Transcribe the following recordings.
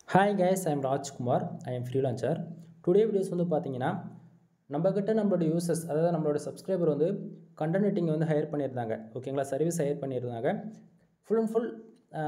hi guys I am Rajkumar I am freelancer today videos வந்து பார்த்தீங்கன்னா நம்மக்கிட்ட நம்மளோட யூசர்ஸ் அதாவது நம்மளோட சப்ஸ்கிரைபர் வந்து கண்டென்ட் ரைட்டிங் வந்து ஹையர் பண்ணியிருந்தாங்க ஓகேங்களா சர்வீஸ் ஹையர் பண்ணியிருந்தாங்க full and full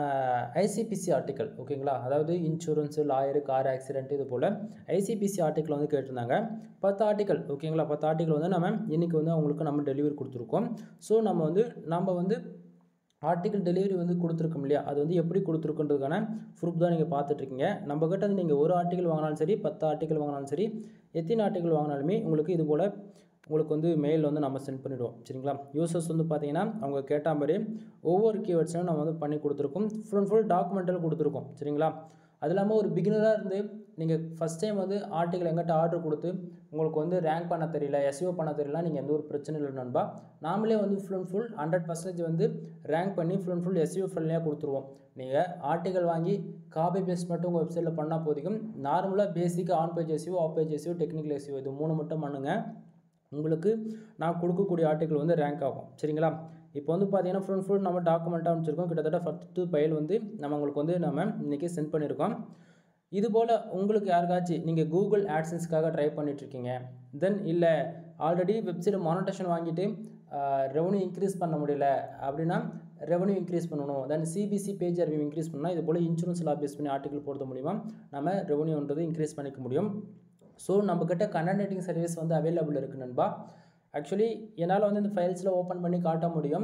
ICBC article ஓகேங்களா அதாவது இன்சூரன்ஸு லாயரு கார் ஆக்சிடென்ட் இது போல் ஐசிபிசி ஆர்டிக்கல் வந்து கேட்டிருந்தாங்க பத்து ஆர்டிக்கல் ஓகேங்களா பத்து ஆர்டிக்கல் வந்து நம்ம இன்றைக்கி வந்து அவங்களுக்கு நம்ம டெலிவரி கொடுத்துருக்கோம் ஸோ நம்ம வந்து நம்ம வந்து ஆர்டிக்கல் டெலிவரி வந்து கொடுத்துருக்கோம் இல்லையா அது வந்து எப்படி கொடுத்துருக்குன்றதுக்கான ப்ரூஃப் தான் நீங்கள் பார்த்துட்ருக்கீங்க நம்ம கிட்ட வந்து நீங்கள் ஒரு ஆர்டிக்கல் வாங்கினாலும் சரி பத்து ஆர்டிக்கல் வாங்கினாலும் சரி எத்தனை ஆர்டிக்கல் வாங்கினாலுமே உங்களுக்கு இது போல் உங்களுக்கு வந்து மெயில் வந்து நம்ம சென்ட் பண்ணிவிடுவோம் சரிங்களா யூசர்ஸ் வந்து பார்த்தீங்கன்னா அவங்க கேட்ட மாதிரி ஒவ்வொரு கீவேர்ட்ஸையும் நம்ம வந்து பண்ணி கொடுத்துருக்கோம் ஃபுல் அண்ட் ஃபுல் டாக்குமெண்டல் கொடுத்துருக்கோம் சரிங்களா அது இல்லாமல் ஒரு பிகினராக இருந்து நீங்கள் ஃபஸ்ட் டைம் வந்து ஆர்டிக்கல் எங்கிட்ட ஆர்டர் கொடுத்து உங்களுக்கு வந்து ரேங்க் பண்ண தெரியல எஸ்இஓ பண்ண தெரியல நீங்கள் எந்த ஒரு பிரச்சனை இல்லை நண்பா நாமளே வந்து full and full hundred percentage வந்து ரேங்க் பண்ணி ஃபுல் அண்ட் ஃபுல் எஸ்இஓ ஃப்ரெண்ட்லியாக கொடுத்துருவோம் நீங்கள் ஆர்டிக்கல் வாங்கி காப்பி பேஸ்ட் மட்டும் உங்கள் வெப்சைட்டில் பண்ணால் போதிக்கும் நார்மலாக பேசிக்காக on page SEO off page SEO technical SEO இது மூணு மட்டும் பண்ணுங்கள் உங்களுக்கு நான் கொடுக்கக்கூடிய ஆர்டிக்கல் வந்து ரேங்க் ஆகும் சரிங்களா இப்போ வந்து பார்த்தீங்கன்னா ஃபுல் ஃபுல் நம்ம டாக்குமெண்ட்டாக வச்சுருக்கோம் கிட்டத்தட்ட பத்து ஃபைல் வந்து நம்ம உங்களுக்கு வந்து நம்ம இன்றைக்கி சென்ட் பண்ணியிருக்கோம் இது போல் உங்களுக்கு யாருக்காச்சும் நீங்கள் கூகுள் ஆட்சன்ஸ்க்காக ட்ரை பண்ணிகிட்ருக்கீங்க தென் இல்லை ஆல்ரெடி வெப்சைட் மானிட்டேஷன் வாங்கிட்டு ரெவன்யூ இன்க்ரீஸ் பண்ண முடியல அப்படின்னா ரெவன்யூ இன்க்ரீஸ் பண்ணணும் then CPC page revenue increase பண்ணால் இது போல் இன்சூரன்ஸ் லா பேஸ் பண்ணி ஆர்டிகல் போடுறது மூலிமா நம்ம ரெவன்யூன்றது இன்க்ரீஸ் பண்ணிக்க முடியும் ஸோ நம்மக்கிட்ட கண்டென்ட் ரைட்டிங் சர்வீஸ் வந்து அவைலபிள் இருக்குது நண்பா ஆக்சுவலி என்னால் வந்து இந்த ஃபைல்ஸில் ஓப்பன் பண்ணி காட்ட முடியும்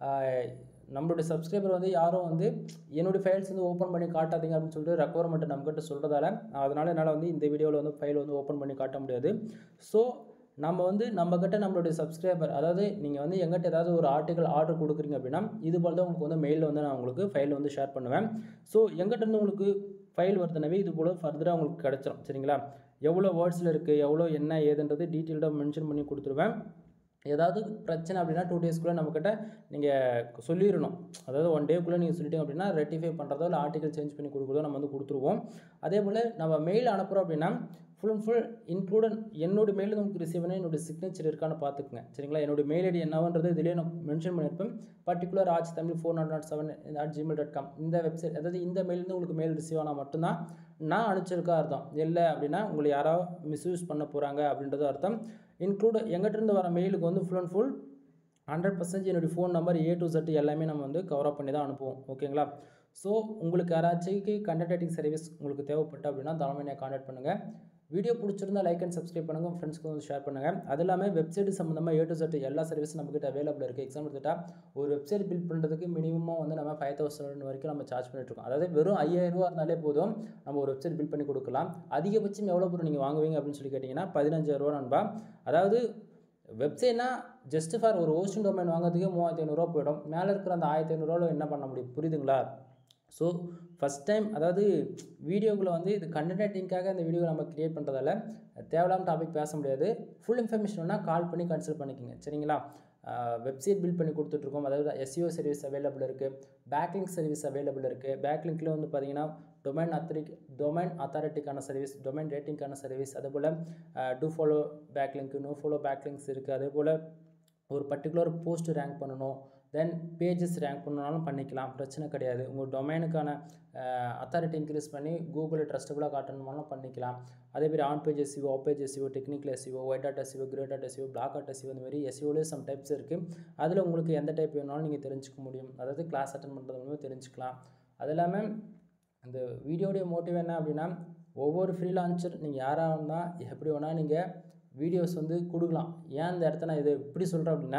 நம்மளுடைய சப்ஸ்கிரைபர் வந்து யாரும் வந்து என்னுடைய ஃபைல்ஸ் வந்து ஓப்பன் பண்ணி காட்டாதீங்க அப்படின்னு சொல்லிட்டு ரெக்குவயர்மெண்ட் நம்மக்கிட்ட சொல்கிறதால அதனால் என்னால் வந்து இந்த வீடியோவில் வந்து ஃபைல் வந்து ஓப்பன் பண்ணி காட்ட முடியாது ஸோ நம்ம வந்து நம்மக்கிட்ட நம்மளுடைய சப்ஸ்கிரைபர் அதாவது நீங்கள் வந்து எங்கிட்ட ஏதாவது ஒரு ஆர்டிக்கல் ஆர்டர் கொடுக்குறீங்க அப்படின்னா இது போல் தான் உங்களுக்கு வந்து மெயிலில் வந்து நான் உங்களுக்கு ஃபைல் வந்து ஷேர் பண்ணுவேன் ஸோ எங்கிட்ட இருந்து உங்களுக்கு ஃபைல் வருதுனவே இது போல் ஃபர்தராக உங்களுக்கு கிடச்சிரும் சரிங்களா எவ்வளோ வேர்ட்ஸில் இருக்குது எவ்வளோ என்ன ஏதுன்றது டீட்டெயில்டாக மென்ஷன் பண்ணி கொடுத்துருவேன் ஏதாவது பிரச்சனை அப்படின்னா டூ டேஸ்க்குள்ளே நம்மக்கிட்ட நீங்கள் சொல்லிடணும் அதாவது ஒன் டேக்குள்ளே நீங்கள் சொல்லிட்டீங்க அப்படின்னா ரெட்டிஃபை பண்ணுறதோ இல்லை ஆர்டிகல் சேஞ்ச் பண்ணி கொடுக்குறதோ நம்ம வந்து கொடுத்துருவோம் அதே போல் நம்ம மெயில் அனுப்புகிறோம் அப்படின்னா ஃபுல் அண்ட் ஃபுல் இன்க்ளூடன் என்னோடய மெயில் உங்களுக்கு ரிசீவ் பண்ணி என்னோடய சிக்னேச்சர் இருக்கான்னு பார்த்துக்குங்க சரிங்களா என்னோடய மெயில் ஐடி என்னவன்றது இதிலே நான் மென்ஷன் பண்ணியிருப்பேன் particular H Tamil four nought nought seven at Gmail dot com இந்த வெப்சைட் அதாவது இந்த மெயிலேருந்து உங்களுக்கு மெயில் ரிசீவ் ஆனால் மட்டும்தான் நான் அனுப்பிச்சிருக்கா அர்த்தம் இல்லை அப்படின்னா உங்களை யாராவது மிஸ்யூஸ் பண்ண போகிறாங்க அப்படின்றது அர்த்தம் இன்க்ளூட் எங்கிட்டிருந்து வர மெயிலுக்கு வந்து full and full hundred percentage என்னுடைய phone number A to Z எல்லாமே நம்ம வந்து கவர் அப் பண்ணி தான் அனுப்புவோம் ஓகேங்களா ஸோ உங்களுக்கு யாராச்சும் கண்டென்ட் ரைட்டிங் சர்வீஸ் உங்களுக்கு தேவைப்பட்ட அப்படின்னா தலைமையை கான்டாக்ட் பண்ணுங்கள் வீடியோ பிடிச்சிருந்தா லைக் அண்ட் சப்ஸ்கிரைப் பண்ணுங்கள் ஃப்ரெண்ட்ஸ்க்கு வந்து ஷேர் பண்ணுங்கள் அது இல்லாமல் வெப்சைட் சம்மந்தமாக ஏ டு செட் எல்லா சர்வீஸும் நம்மக்கிட்ட அவைலபிள் இருக்குது எக்ஸாம்பிள் எடுத்துட்டா ஒரு வெப்சைட் பில்ட் பண்ணுறதுக்கு மினிமம் வந்து நம்ம ஃபைவ் தௌசண்ட் வரைக்கும் நம்ம சார்ஜ் பண்ணிட்டுருக்கோம் அதாவது வெறும் ஐயாயிரம் ரூபா இருந்தாலே போதும் நம்ம ஒரு வெப்சைட் பில்ட் பண்ணி கொடுக்கலாம் அதிகபட்சம் எவ்வளோ பொருள் நீங்கள் வாங்குவீங்க அப்படின்னு சொல்லி கேட்டிங்கன்னா பதினஞ்சாயிரம் ரூபா நண்பா அதாவது வெப்சைட்னா ஜஸ்ட் ஃபார் ஒரு ஹோஸ்டிங் டொமைன் வாங்குறதுக்கே மூவாயிரத்தி ஐநூறுரூவா போயிடும் மேலே இருக்கிற அந்த ஆயிரத்தி ஐநூறுரூவாவில் என்ன பண்ண முடியும் புரியுதுங்களா ஸோ ஃபஸ்ட் டைம் அதாவது வீடியோக்குள்ளே வந்து இது கண்டென்ட் ரைட்டிங்காக இந்த வீடியோ நம்ம க்ரியேட் பண்ணுறதால தேவையில்லாம டாபிக் பேச முடியாது ஃபுல் இன்ஃபர்மேஷன் வேணால் கால் பண்ணி கன்சல்ட் பண்ணிக்கோங்க சரிங்களா வெப்சைட் பில்ட் பண்ணி கொடுத்துட்ருக்கோம் அதாவது எஸ்இஓ சர்வீஸ் அவைலபிள் இருக்குது பேக்லிங்க் சர்வீஸ் அவைலபிள் இருக்குது பேக்லிங்கில் வந்து பார்த்தீங்கன்னா டொமைன் அத்தரிக் டொமைன் அத்தாரிட்டிக்கான சர்வீஸ் டொமைன் ரேட்டிங்கான சர்வீஸ் அதே போல் do follow backlink no follow backlinks இருக்குது அதே போல் ஒரு பர்டிகுலர் போஸ்ட் ரேங்க் பண்ணணும் தென் பேஜஸ் ரேங்க் பண்ணனாலும் பண்ணிக்கலாம் பிரச்சனை கிடையாது உங்கள் டொமைனுக்கான அத்தாரிட்டி இன்க்ரீஸ் பண்ணி கூகுளில் ட்ரஸ்டபுளாக காட்டணுமாலும் பண்ணிக்கலாம் அதேமாதிரி on page SEO off page SEO technical SEO white dot SEO grey dot SEO black dot SEO இந்த மாதிரி எஸ்இஓலே சம் டைப்ஸ் இருக்குது அதில் உங்களுக்கு எந்த டைப் வேணாலும் நீங்கள் தெரிஞ்சுக்க முடியும் அதாவது கிளாஸ் அட்டன் பண்ணுறது மூலமாக தெரிஞ்சுக்கலாம் அது இல்லாமல் இந்த வீடியோடைய மோட்டிவ் என்ன அப்படின்னா ஒவ்வொரு ஃப்ரீலான்சர் நீங்கள் யாராக இருந்தால் எப்படி வேணால் நீங்கள் வீடியோஸ் வந்து கொடுக்கலாம் ஏன் இந்த இடத்த நான் இதை எப்படி சொல்கிறேன் அப்படின்னா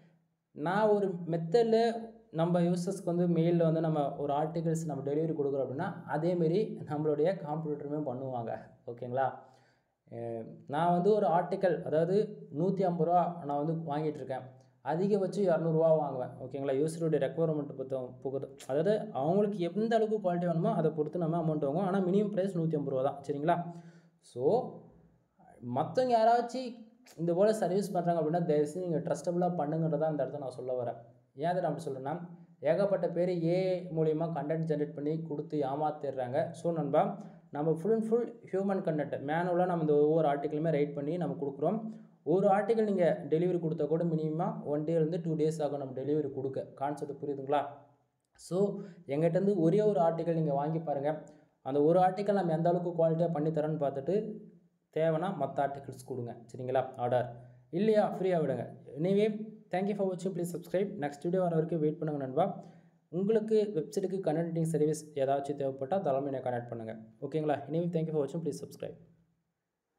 நான் ஒரு மெத்தடில் நம்ம யூசர்ஸ்க்கு வந்து மெயிலில் வந்து நம்ம ஒரு ஆர்டிகல்ஸ் நம்ம டெலிவரி கொடுக்குறோம் அப்படின்னா அதேமாரி நம்மளுடைய காம்படிட்டருமே பண்ணுவாங்க ஓகேங்களா நான் வந்து ஒரு ஆர்டிக்கல் அதாவது நூற்றி ஐம்பது ரூபா நான் வந்து வாங்கிட்டுருக்கேன் அதிகபட்சம் இரநூறுவா வாங்குவேன் ஓகேங்களா யூசருடைய ரெக்குவயர்மெண்ட் பொறுத்த பொறுத்து அதாவது அவங்களுக்கு எந்த அளவுக்கு குவாலிட்டி வேணுமோ அதை பொறுத்து நம்ம அமௌண்ட் வாங்குவோம் ஆனால் மினிமம் ப்ரைஸ் நூற்றி ஐம்பது ரூபா தான் சரிங்களா ஸோ மற்றவங்க யாராச்சும் இந்த போல் சர்வீஸ் பண்ணுறாங்க அப்படின்னா தயவுசெய்து நீங்கள் ட்ரஸ்டபுளாக பண்ணுங்கன்றதான் இந்த இடத்த நான் சொல்ல வரேன் ஏன் அதை நான் அப்படி சொல்கிறேன்னா ஏகப்பட்ட பேர் ஏ மூலியமாக கண்டென்ட் ஜென்ரேட் பண்ணி கொடுத்து ஏமாத்திடுறாங்க ஸோ நண்பா நம்ம full and full human content மேனுவலாக நம்ம இந்த ஒவ்வொரு ஆர்டிக்கலுமே ரைட் பண்ணி நம்ம கொடுக்குறோம் ஒரு ஆர்டிக்கல் நீங்கள் டெலிவரி கொடுத்தா கூட மினிமம் ஒன் டேலேருந்து டூ டேஸ் ஆகும் நம்ம டெலிவரி கொடுக்க கான்செப்ட் புரியுதுங்களா ஸோ எங்கிட்டேருந்து ஒரே ஒரு ஆர்டிக்கல் நீங்கள் வாங்கி பாருங்கள் அந்த ஒரு ஆர்டிக்கல் நம்ம எந்த அளவுக்கு குவாலிட்டியாக பண்ணித்தரோன்னு பார்த்துட்டு தேவைன்னா மற்ற ஆர்டிகல்ஸ் கொடுங்க சரிங்களா ஆர்டர் இல்லையா ஃப்ரீயாக விடுங்க எனிவே தேங்க்யூ ஃபார் வாட்சிங் ப்ளீஸ் சப்ஸ்கிரைப் நெக்ஸ்ட் வீடியோ வர வரைக்கும் வெயிட் பண்ணுங்க நண்பா உங்களுக்கு வெப்சைட்டுக்கு கனெக்டிங் சர்வீஸ் ஏதாச்சும் தேவைப்பட்டால் தலைமையை கனெக்ட் பண்ணுங்கள் ஓகேங்களா எனிவே தேங்க்யூ ஃபார் வாட்சிங் ப்ளீஸ் சப்ஸ்கிரைப்